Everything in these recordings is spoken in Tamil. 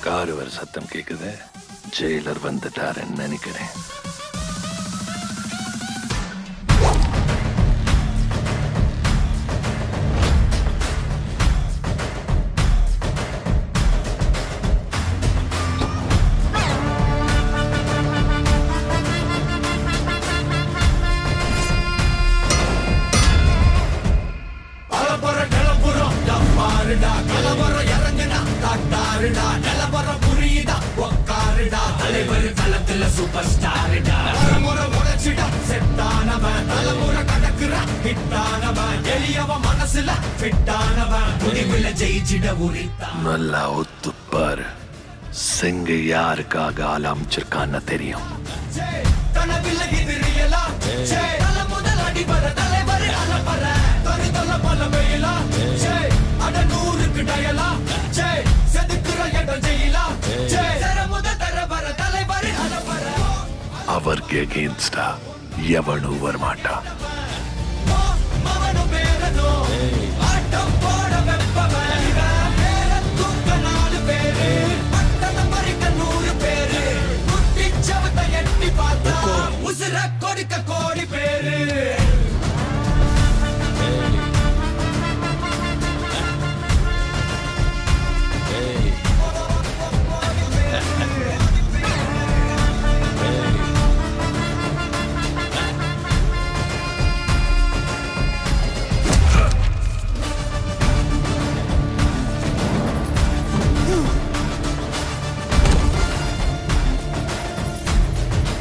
காரு வர சத்தம் கேக்குது ஜெயிலர் வந்துட்டாருன்னு நினைக்கிறேன் பலபுற நிலப்புறம் டப்பாருடா கலவரம் இறங்குனா காட்டாருடா நிலவரம் புரியுதா உக்காருடா தலைவர் களத்துல சூப்பர் ஸ்டாருடா தலைமுறை உடைச்சிடா செட்டானவன் தலைமுறை கடக்குற ஹிட்டானவன் எளியவன் மனசுல ஃபிட்டானவன் முடிவுல ஜெயிச்சிட உரித்தான் நல்லா ஒத்துப்பாரு சிங்க யாருக்காக ஆள் அமைச்சிருக்கான்னு தெரியும் கனவில்ல இது ரியலா தல முதல் அடிபர தலைவர் அலப்பற தனி தல பல வெயிலா அட நூறுக்கு டயலா செதுக்குற இடம் ஜெயிலா தர முத தர வர தலைவர் அலப்பற அவருக்கு எகேன்ஸ்டா எவனும் வரமாட்டான் மவனும் பேரனோ ஆட்டம் போட வெப்பவன் இவன் பேர தூக்க நாலு பேரு பட்டணம் பறிக்க நூறு பேரு குட்டி சவத்தை எட்டி பார்த்தா உசுர கொடுக்க கோடி பேரு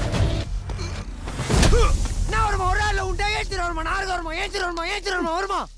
என்ன வருமா ஒரு ஆள்ல உண்டா ஏத்திட்டு வருமா நாலு வருமா ஏத்திட்டு வருமா ஏத்திட்டு வருமா வருமா